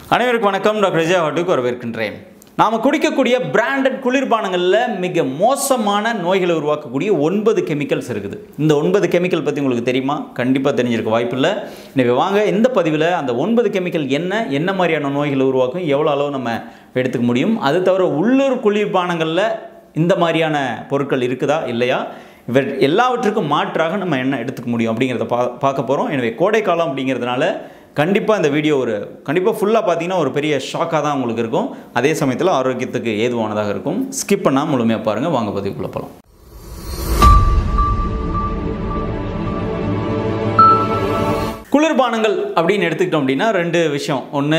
அனைவருக்கும் வணக்கம் டாக்டர் விஜய் ஹாட்டுக்கு வரவேற்கின்றேன் நாம் குடிக்கக்கூடிய பிராண்டட் குளிர்பானங்களில் மிக மோசமான நோய்களை உருவாக்கக்கூடிய ஒன்பது கெமிக்கல்ஸ் இருக்குது இந்த ஒன்பது கெமிக்கல் பற்றி உங்களுக்கு தெரியுமா கண்டிப்பாக தெரிஞ்சிருக்க வாய்ப்பில்லை எனவே வாங்க இந்த பதிவில் அந்த ஒன்பது கெமிக்கல் என்ன என்ன மாதிரியான நோய்களை உருவாக்கும் எவ்வளோ அளவு நம்ம எடுத்துக்க முடியும் அது தவிர உள்ளூர் குளிர்பானங்களில் இந்த மாதிரியான பொருட்கள் இருக்குதா இல்லையா இவர் எல்லாவற்றுக்கும் மாற்றாக நம்ம என்ன எடுத்துக்க முடியும் அப்படிங்கிறத பா பார்க்க போகிறோம் எனவே கோடைக்காலம் அப்படிங்கிறதுனால கண்டிப்பாக இந்த வீடியோ ஒரு கண்டிப்பாக ஃபுல்லாக பார்த்தீங்கன்னா ஒரு பெரிய ஷாக்காக தான் உங்களுக்கு இருக்கும் அதே சமயத்தில் ஆரோக்கியத்துக்கு ஏதுவானதாக இருக்கும் ஸ்கிப் பண்ணால் முழுமையாக பாருங்கள் வாங்க பதிவுக்குள்ளே போகலாம் குளிர்பானங்கள் அப்படின்னு எடுத்துக்கிட்டோம் அப்படின்னா ரெண்டு விஷயம் ஒன்று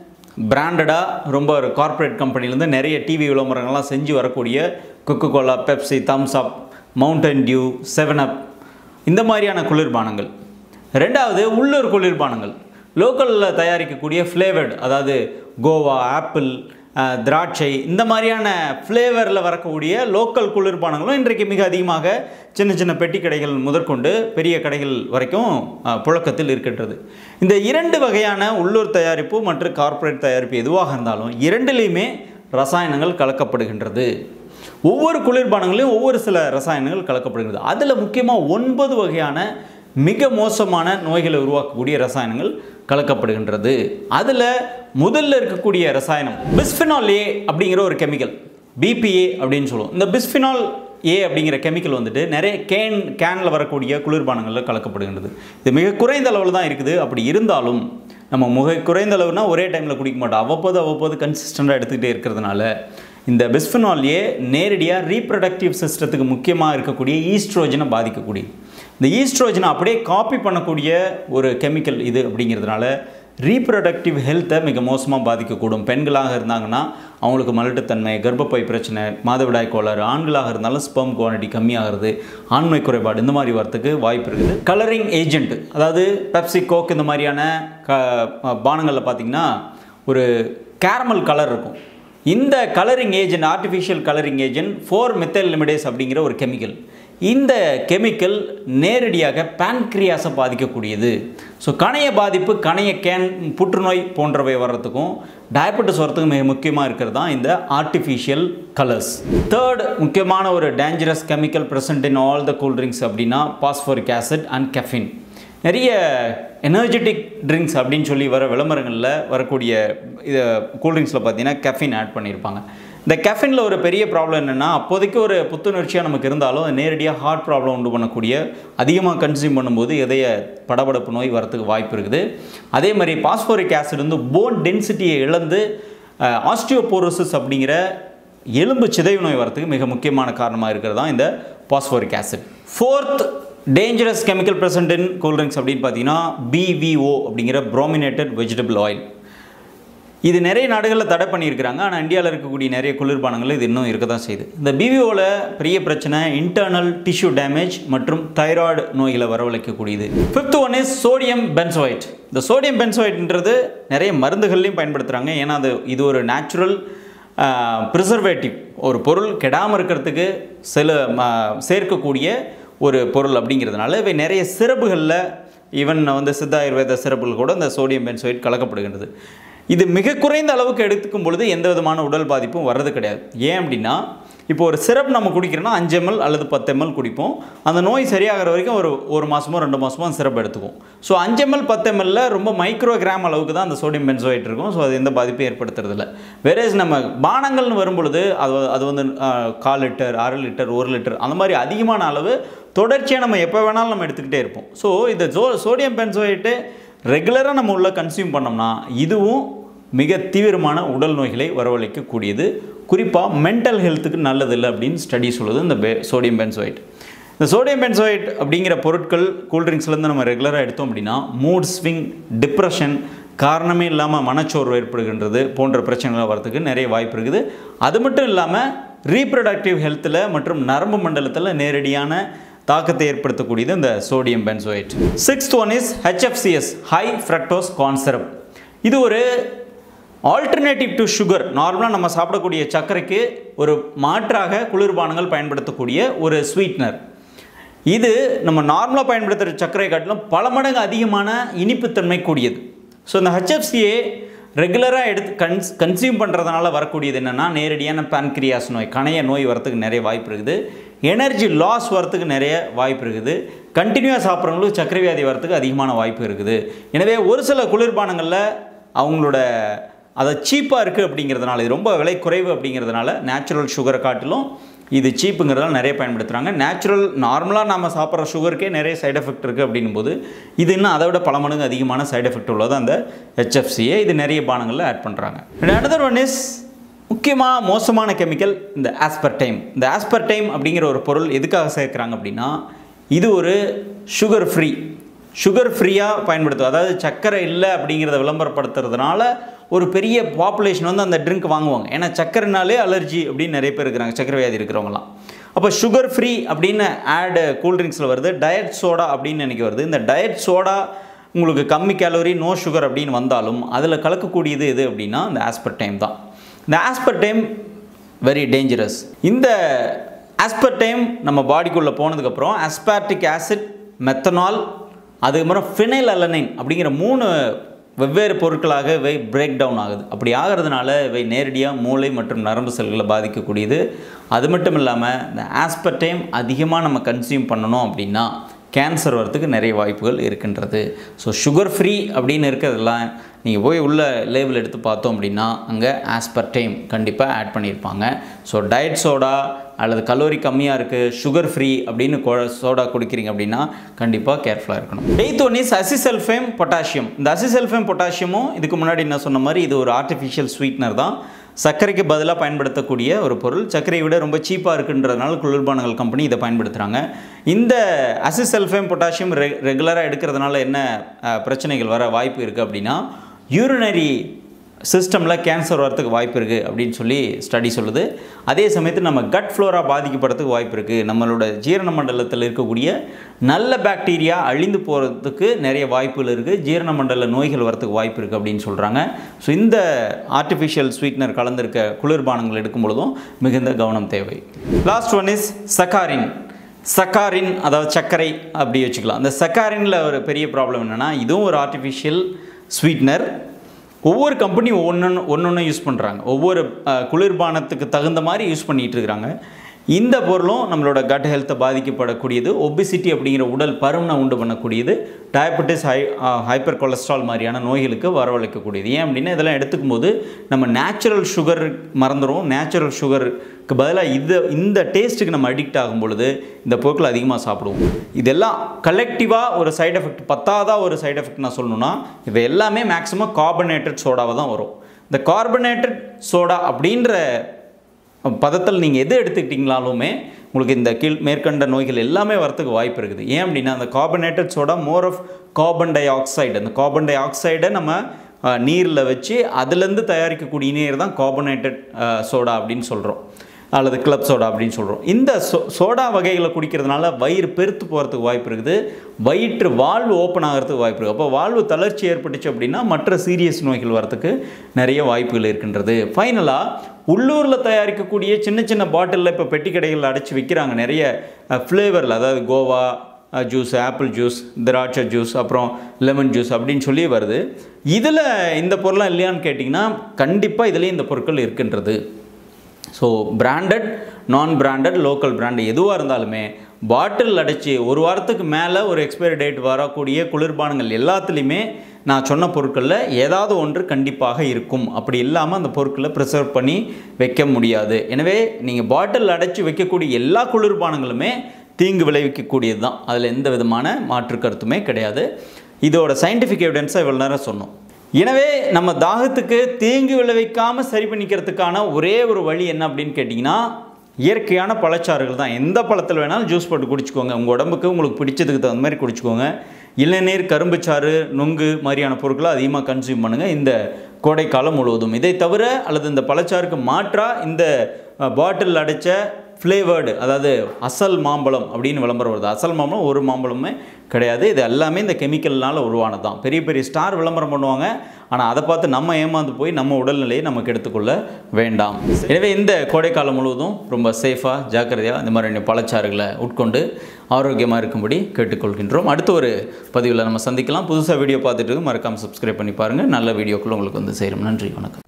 பிராண்டடாக ரொம்ப ஒரு கார்ப்பரேட் கம்பெனிலேருந்து நிறைய டிவி விளம்பரங்கள்லாம் செஞ்சு வரக்கூடிய Coca Cola Pepsi Thums Up Mountain Dew Seven Up இந்த மாதிரியான குளிர்பானங்கள் ரெண்டாவது உள்ளூர் குளிர்பானங்கள் லோக்கலில் தயாரிக்கக்கூடிய ஃப்ளேவர்டு அதாவது கோவா ஆப்பிள் அஹ், திராட்சை இந்த மாதிரியான ஃப்ளேவரில் வரக்கூடிய லோக்கல் குளிர்பானங்களும் இன்றைக்கு மிக அதிகமாக சின்ன சின்ன பெட்டி கடைகள் முதற்கொண்டு பெரிய கடைகள் வரைக்கும் அஹ், புழக்கத்தில் இருக்கின்றது இந்த இரண்டு வகையான உள்ளூர் தயாரிப்பு மற்றும் கார்ப்பரேட் தயாரிப்பு எதுவாக இருந்தாலும் இரண்டிலையுமே ரசாயனங்கள் கலக்கப்படுகின்றது ஒவ்வொரு குளிர்பானங்களையும் ஒவ்வொரு சில ரசாயனங்கள் கலக்கப்படுகிறது அதில் முக்கியமாக ஒன்பது வகையான மிக மோசமான நோய்களை உருவாக்கக்கூடிய ரசாயனங்கள் கலக்கப்படுகின்றது அதில் முதல்ல இருக்கக்கூடிய ரசாயனம் பிஸ்ஃபினால் ஏ அப்படிங்கிற ஒரு கெமிக்கல் பிபிஏ அப்படின்னு சொல்லுவோம் இந்த பிஸ்ஃபினால் ஏ அப்படிங்கிற கெமிக்கல் வந்துட்டு நிறைய கேன் கேனில் வரக்கூடிய குளிர்பானங்களில் கலக்கப்படுகின்றது இது மிக குறைந்த அளவில் தான் இருக்குது அப்படி இருந்தாலும் நம்ம மிக குறைந்த அளவுனா ஒரே டைமில் குடிக்க மாட்டோம் அவ்வப்போது அவ்வப்போது கன்சிஸ்டண்ட்டாக எடுத்துக்கிட்டே இருக்கிறதுனால இந்த பிஸ்ஃபினால் ஏ நேரடியாக ரீப்ரொடக்டிவ் சிஸ்டத்துக்கு முக்கியமாக இருக்கக்கூடிய ஈஸ்ட்ரோஜனை பாதிக்கக்கூடியது இந்த ஈஸ்ட்ரோஜனை அப்படியே காப்பி பண்ணக்கூடிய ஒரு கெமிக்கல் இது அப்படிங்கிறதுனால ரீப்ரொடக்டிவ் ஹெல்த்தை மிக மோசமாக பாதிக்கக்கூடும் பெண்களாக இருந்தாங்கன்னா அவங்களுக்கு மலட்டுத்தன்மை கர்ப்பப்பை பிரச்சனை மாதவிடாய் கோளாறு ஆண்களாக இருந்தாலும் ஸ்பெர்ம் குவான்டிட்டி கம்மியாகிறது ஆண்மை குறைபாடு இந்த மாதிரி வரத்துக்கு வாய்ப்பு இருக்குது கலரிங் ஏஜென்ட் அதாவது பெப்சி கோக் இந்த மாதிரியான க பானங்களில் பார்த்தீங்கன்னா ஒரு கேரமல் கலர் இருக்கும் இந்த colouring agent artificial colouring agent four methylimidazole அப்படிங்கிற ஒரு கெமிக்கல் இந்த கெமிக்கல் நேரடியாக பேன்க்ரியாஸை பாதிக்கக்கூடியது ஸோ கணைய பாதிப்பு கணைய கேன் புற்றுநோய் போன்றவை வர்றதுக்கும் டயபெட்டிஸ் வரத்துக்கும் மிக முக்கியமாக இருக்கிறது தான் இந்த ஆர்டிஃபிஷியல் கலர்ஸ் தேர்ட் முக்கியமான ஒரு dangerous chemical present in all the cool drinks அப்படின்னா பாஸ்போரிக் ஆசிட் அண்ட் கெஃபின் நிறைய எனர்ஜெட்டிக் ட்ரிங்க்ஸ் அப்படின்னு சொல்லி வர விளம்பரங்களில் வரக்கூடிய இது கூல்ட்ரிங்க்ஸில் பார்த்தீங்கன்னா கெஃபின் ஆட் பண்ணியிருப்பாங்க இந்த கெஃபினில் ஒரு பெரிய ப்ராப்ளம் என்னென்னா அப்போதைக்கு ஒரு புத்துணர்ச்சியாக நமக்கு இருந்தாலும் அது நேரடியாக ஹார்ட் ப்ராப்ளம் உண்டு பண்ணக்கூடிய அதிகமாக கன்சியூம் பண்ணும்போது இதய படபடப்பு நோய் வரத்துக்கு வாய்ப்பு இருக்குது அதே மாதிரி பாஸ்போரிக் ஆசிட் வந்து போன் டென்சிட்டியை இழந்து ஆஸ்டியோபோரோசிஸ் அப்படிங்கிற எலும்பு சிதைவு நோய் வரத்துக்கு மிக முக்கியமான காரணமாக இருக்கிறது தான் இந்த phosphoric acid fourth dangerous chemical present in cool drinks அப்படின்னு பார்த்தீங்கன்னா பிவிஓ அப்படிங்கிற ப்ரோமினேட்டட் வெஜிடபிள் ஆயில் இது நிறைய நாடுகளில் தடை பண்ணியிருக்கிறாங்க ஆனால் இந்தியாவில் இருக்கக்கூடிய நிறைய குளிர்பானங்கள் இது இன்னும் இருக்க தான் செய்யுது இந்த பிவிஓவில் பெரிய பிரச்சனை இன்டர்னல் டிஷ்யூ டேமேஜ் மற்றும் தைராய்டு நோய்களை வரவழைக்கக்கூடியது fifth one is sodium benzoate இந்த சோடியம் பென்சோயிட்ன்றது நிறைய மருந்துகள்லையும் பயன்படுத்துகிறாங்க ஏன்னா அது இது ஒரு நேச்சுரல் ப்ரிசர்வேட்டிவ் ஒரு பொருள் கெடாமல் இருக்கிறதுக்கு சில ம, சேர்க்கக்கூடிய ஒரு பொருள் அப்படிங்கிறதுனால இவை நிறைய சிறப்புகளில் ஈவன் வந்து சித்த ஆயுர்வேத சிறப்புகள் கூட இந்த சோடியம் பென்சோயிட் கலக்கப்படுகின்றது இது மிக குறைந்த அளவுக்கு எடுத்துக்கும் பொழுது எந்த விதமான உடல் பாதிப்பும் வர்றது கிடையாது ஏன் அப்படின்னா இப்போ ஒரு சிரப் நம்ம குடிக்கிறோன்னா அஞ்சு எம்எல் அல்லது பத்து எம்எல் குடிப்போம் அந்த நோய் சரியாகிற வரைக்கும் ஒரு ஒரு மாதமோ ரெண்டு மாதமோ அந்த சிரப் எடுத்துக்கும் ஸோ அஞ்சு எம்எல் பத்து எம்எல்ல ரொம்ப மைக்ரோ கிராம் அளவுக்கு தான் அந்த சோடியம் பென்சோயிட் இருக்கும் ஸோ அது எந்த பாதிப்பும் ஏற்படுத்துறதில்ல வேறேஸ் நம்ம பானங்கள்னு வரும்பொழுது அது அது வந்து ஆஹ், கால் லிட்டர் அரை லிட்டர் ஒரு லிட்டர் அந்த மாதிரி அதிகமான அளவு தொடர்ச்சியாக நம்ம எப்போ வேணாலும் நம்ம எடுத்துக்கிட்டே இருப்போம் ஸோ இந்த சோ சோடியம் பென்சோயிட்டு ரெகுலராக நம்ம உள்ள கன்சியூம் பண்ணோம்னா இதுவும் மிக தீவிரமான உடல் நோய்களை வரவழைக்கக்கூடியது குறிப்பாக மென்டல் ஹெல்த்துக்கு நல்லதில்லை அப்படின்னு ஸ்டடி சொல்லுது இந்த பே சோடியம் பென்சோயிட் இந்த சோடியம் பென்சோயிட் அப்படிங்கிற பொருட்கள் கூல்ட்ரிங்க்ஸ்லேருந்து நம்ம ரெகுலராக எடுத்தோம் அப்படின்னா மூட் ஸ்விங் டிப்ரெஷன் காரணமே இல்லாமல் மனச்சோர்வு ஏற்படுகின்றது போன்ற பிரச்சனைகள் வரதுக்கு நிறைய வாய்ப்பு இருக்குது அது மட்டும் இல்லாமல் ரீப்ரொடக்டிவ் ஹெல்த்தில் மற்றும் நரம்பு மண்டலத்தில் நேரடியான தாக்கத்தை ஏற்படுத்தக்கூடியது இந்த sodium benzoate sixth one is HFCS high fructose corn syrup இது ஒரு ஆல்டர்னேட்டிவ் டு சுகர் நார்மலாக நம்ம சாப்பிடக்கூடிய சர்க்கரைக்கு ஒரு மாற்றாக குளிர்பானங்கள் பயன்படுத்தக்கூடிய ஒரு ஸ்வீட்னர் இது நம்ம நார்மலாக பயன்படுத்துகிற சர்க்கரை காட்டிலும் பல மடங்கு அதிகமான இனிப்புத்தன்மை கூடியது ஸோ இந்த ஹெச்எஃப்சிஏ ரெகுலராக எடுத்து கன்ஸ் கன்சியூம் பண்ணுறதுனால வரக்கூடியது என்னென்னா நேரடியான பான்கிரியாஸ் நோய் கணைய நோய் வரத்துக்கு நிறைய வாய்ப்பு இருக்குது எனர்ஜி லாஸ் வரத்துக்கு நிறைய வாய்ப்பு இருக்குது கண்டினியூவாக சாப்பிட்றவங்களுக்கு சர்க்கரை வியாதி வரத்துக்கு அதிகமான வாய்ப்பு இருக்குது எனவே ஒரு சில குளிர்பானங்களில் அவங்களோட அதை சீப்பாக இருக்குது அப்படிங்கிறதுனால இது ரொம்ப விலை குறைவு அப்படிங்கிறதுனால நேச்சுரல் சுகரை காட்டிலும் இது சீப்புங்கிறதால நிறைய பயன்படுத்துகிறாங்க நேச்சுரல் நார்மலாக நம்ம சாப்பிட்ற சுகருக்கே நிறைய சைடு எஃபெக்ட் இருக்குது அப்படின்னும் போது இது இன்னும் அதை விட பல மடங்கு அதிகமான சைடு எஃபெக்ட் உள்ளது அந்த ஹெச்எஃப்சியை இது நிறைய பானங்களில் ஆட் பண்ணுறாங்க அனதர் ஒன் இஸ் முக்கியமாக மோசமான கெமிக்கல் இந்த ஆஸ்பர்டைம் இந்த ஆஸ்பர்டைம் அப்படிங்கிற ஒரு பொருள் எதுக்காக சேர்க்குறாங்க அப்படின்னா இது ஒரு சுகர் ஃப்ரீ சுகர் ஃப்ரீயாக பயன்படுத்தும் அதாவது சர்க்கரை இல்லை அப்படிங்கிறத விளம்பரப்படுத்துறதுனால ஒரு பெரிய பாப்புலேஷன் வந்து அந்த ட்ரிங்க் வாங்குவாங்க ஏன்னா சர்க்கரைனாலே அலர்ஜி அப்படின்னு நிறைய பேர் இருக்கிறாங்க சர்க்கரை வியாதி இருக்கிறவங்களாம் அப்போ சுகர் ஃப்ரீ அப்படின்னு ஆடு கூல்ட்ரிங்க்ஸில் வருது டயட் சோடா அப்படின்னு எனக்கு வருது இந்த டயட் சோடா உங்களுக்கு கம்மி கேலரி நோ சுகர் அப்படின்னு வந்தாலும் அதில் கலக்கக்கூடியது எது அப்படின்னா இந்த ஆஸ்பர்டைம் தான் இந்த ஆஸ்பர்டைம் வெரி டேஞ்சரஸ் இந்த ஆஸ்பர்டைம் நம்ம பாடிக்குள்ளே போனதுக்கப்புறம் ஆஸ்பார்டிக் ஆசிட் மெத்தனால் அதுக்கப்புறம் ஃபினைல் அலனைன் அப்படிங்கிற மூணு வெவ்வேறு பொருட்களாக இவை பிரேக் டவுன் ஆகுது அப்படி ஆகிறதுனால இவை நேரடியாக மூளை மற்றும் நரம்பு செல்களை பாதிக்கக்கூடியது அது மட்டும் இல்லாமல் இந்த ஆஸ்பர்டைம் அதிகமாக நம்ம கன்சியூம் பண்ணணும் அப்படின்னா கேன்சர் வரத்துக்கு நிறைய வாய்ப்புகள் இருக்கின்றது ஸோ சுகர் ஃப்ரீ அப்படின்னு இருக்கிறதெல்லாம் நீங்கள் போய் உள்ள லேபிள் எடுத்து பார்த்தோம் அப்படின்னா அங்கே ஆஸ்பர்டைம் கண்டிப்பாக ஆட் பண்ணியிருப்பாங்க ஸோ டயட் சோடா அல்லது கலோரி கம்மியாக இருக்குது சுகர் ஃப்ரீ அப்படின்னு கொ- சோடா குடிக்கிறீங்க அப்படின்னா கண்டிப்பாக கேர்ஃபுல்லாக இருக்கணும் eighth one is acesulfame potassium இந்த அசிசல்ஃபேம் பொட்டாசியமும் இதுக்கு முன்னாடி நான் சொன்ன மாதிரி இது ஒரு ஆர்டிஃபிஷியல் ஸ்வீட்னர் தான் சர்க்கரைக்கு பதிலாக பயன்படுத்தக்கூடிய ஒரு பொருள் சர்க்கரையை விட ரொம்ப சீப்பாக இருக்குன்றதுனால குளிர்பானங்கள் கம்பெனி இதை பயன்படுத்துகிறாங்க இந்த அசிசல்ஃபேம் பொட்டாசியம் ரெ ரெகுலராக எடுக்கிறதுனால என்ன அஹ், பிரச்சனைகள் வர வாய்ப்பு இருக்குது அப்படின்னா யூரினரி சிஸ்டமில் கேன்சர் வரத்துக்கு வாய்ப்பு இருக்குது அப்படின்னு சொல்லி ஸ்டடி சொல்லுது அதே சமயத்தில் நம்ம கட் ஃப்ளோரா பாதிக்கப்படுறதுக்கு வாய்ப்பு இருக்குது நம்மளோட ஜீரண மண்டலத்தில் இருக்கக்கூடிய நல்ல பாக்டீரியா அழிந்து போகிறதுக்கு நிறைய வாய்ப்புகள் இருக்குது ஜீரண மண்டல நோய்கள் வரத்துக்கு வாய்ப்பு இருக்குது அப்படின்னு சொல்கிறாங்க ஸோ இந்த ஆர்டிஃபிஷியல் ஸ்வீட்னர் கலந்திருக்க குளிர்பானங்கள் எடுக்கும் பொழுதும் மிகுந்த கவனம் தேவை last one is saccharin saccharin அதாவது சர்க்கரை அப்படி வச்சுக்கலாம் அந்த சக்காரினில் ஒரு பெரிய ப்ராப்ளம் என்னென்னா இதுவும் ஒரு ஆர்டிஃபிஷியல் ஸ்வீட்னர் ஒவ்வொரு கம்பெனியும் ஒன்று ஒன்று யூஸ் பண்ணுறாங்க ஒவ்வொரு அஹ், குளிர்பானத்துக்கு தகுந்த மாதிரி யூஸ் பண்ணிகிட்டு இருக்கிறாங்க இந்த பொருளும் நம்மளோட கட் ஹெல்த்தை பாதிக்கப்படக்கூடியது ஒபிசிட்டி அப்படிங்கிற உடல் பருமனை உண்டு பண்ணக்கூடியது டயபெட்டிஸ் ஹை ஹைப்பர் கொலஸ்ட்ரால் மாதிரியான நோய்களுக்கு வரவழைக்கக்கூடியது ஏன் அப்படின்னா இதெல்லாம் எடுத்துக்கும் போது நம்ம நேச்சுரல் சுகர் மறந்துடும் நேச்சுரல் சுகருக்கு பதிலாக இது இந்த டேஸ்ட்டுக்கு நம்ம அடிக்ட் ஆகும் பொழுது இந்த பொருட்கள் அதிகமாக சாப்பிடுவோம் இதெல்லாம் கலெக்டிவாக ஒரு சைடு எஃபெக்ட் பத்தாவதா ஒரு சைடு எஃபெக்ட் நான் சொல்லணும்னா இவை எல்லாமே மேக்ஸிமம் கார்பனேட்டட் சோடாவை தான் வரும் இந்த கார்பனேட்டட் சோடா அப்படின்ற பதத்தில் நீங்கள் எது எடுத்துக்கிட்டீங்களாலுமே உங்களுக்கு இந்த கீழ் மேற்கண்ட நோய்கள் எல்லாமே வரத்துக்கு வாய்ப்பு இருக்குது ஏன் அப்படின்னா அந்த carbonated soda more of carbon dioxide அந்த கார்பன் டை ஆக்சைடை நம்ம நீரில் வச்சு அதுலேருந்து தயாரிக்கக்கூடிய நீர் தான் கார்பனேட்டட் சோடா அப்படின்னு சொல்கிறோம் அல்லது கிளப் சோடா அப்படின்னு சொல்கிறோம் இந்த சோ சோடா வகைகளை குடிக்கிறதுனால வயிறு பெருத்து போகிறதுக்கு வாய்ப்பு இருக்குது வயிற்று வாழ்வு ஓப்பன் ஆகிறதுக்கு வாய்ப்பு இருக்குது அப்போ வாழ்வு தளர்ச்சி ஏற்பட்டுச்சு அப்படின்னா மற்ற சீரியஸ் நோய்கள் வரத்துக்கு நிறைய வாய்ப்புகள் இருக்கின்றது ஃபைனலாக உள்ளூரில் தயாரிக்கக்கூடிய சின்ன சின்ன பாட்டிலில் இப்போ பெட்டி கடைகளில் அடைச்சி விற்கிறாங்க நிறைய ஃப்ளேவரில் அதாவது கோவா ஜூஸ் ஆப்பிள் ஜூஸ் திராட்சை ஜூஸ் அப்புறம் லெமன் ஜூஸ் அப்படின்னு சொல்லி வருது இதில் இந்த பொருளாக இல்லையான்னு கேட்டிங்கன்னா கண்டிப்பாக இதுலேயும் இந்த பொருட்கள் இருக்கின்றது so branded non branded local brand எதுவாக இருந்தாலுமே பாட்டில் அடைச்சி ஒரு வாரத்துக்கு மேலே ஒரு எக்ஸ்பைரி டேட் வரக்கூடிய குளிர்பானங்கள் எல்லாத்துலேயுமே நான் சொன்ன பொருட்களில் ஏதாவது ஒன்று கண்டிப்பாக இருக்கும் அப்படி இல்லாமல் அந்த பொருட்களை ப்ரிசர்வ் பண்ணி வைக்க முடியாது எனவே நீங்கள் பாட்டில் அடைச்சி வைக்கக்கூடிய எல்லா குளிர்பானங்களுமே தீங்கு விளைவிக்கக்கூடியது தான் அதில் எந்த விதமான மாற்று கருத்துமே கிடையாது இதோட சயின்டிஃபிக் எவிடன்ஸை இவ்வளோ நேரம் சொன்னோம் எனவே நம்ம தாகத்துக்கு தீங்கு விளைவிக்காமல் சரி பண்ணிக்கிறதுக்கான ஒரே ஒரு வழி என்ன அப்படின்னு கேட்டிங்கன்னா இயற்கையான பழச்சாறுகள் தான் எந்த பழத்தில் வேணாலும் ஜூஸ் போட்டு குடிச்சுக்கோங்க உங்கள் உடம்புக்கு உங்களுக்கு பிடிச்சதுக்கு தகுந்த மாதிரி குடிச்சுக்கோங்க இளநீர் கரும்புச்சாறு நொங்கு மாதிரியான பொருட்களை அதிகமாக கன்சியூம் பண்ணுங்கள் இந்த கோடைக்காலம் முழுவதும் இதை தவிர அல்லது இந்த பழச்சாறுக்கு மாற்றாக இந்த பாட்டில் அடைச்ச ஃப்ளேவர்டு அதாவது அசல் மாம்பழம் அப்படின்னு விளம்பரம் வருது அசல் மாம்பழம் ஒரு மாம்பழமே கிடையாது இது எல்லாமே இந்த கெமிக்கல்னால உருவானது தான் பெரிய பெரிய ஸ்டார் விளம்பரம் பண்ணுவாங்க ஆனால் அதை பார்த்து நம்ம ஏமாந்து போய் நம்ம உடல்நிலையை நமக்கு எடுத்துக்கொள்ள வேண்டாம் எனவே இந்த கோடைக்காலம் முழுவதும் ரொம்ப சேஃபாக ஜாக்கிரதையாக இந்த மாதிரி பழச்சாறுகளை உட்கொண்டு ஆரோக்கியமாக இருக்கும்படி கேட்டுக்கொள்கின்றோம் அடுத்த ஒரு பதிவில் நம்ம சந்திக்கலாம் புதுசாக வீடியோ பார்த்துட்டு மறக்காமல் சப்ஸ்கிரைப் பண்ணி பாருங்கள் நல்ல வீடியோக்குள்ள உங்களுக்கு வந்து சேரும் நன்றி வணக்கம்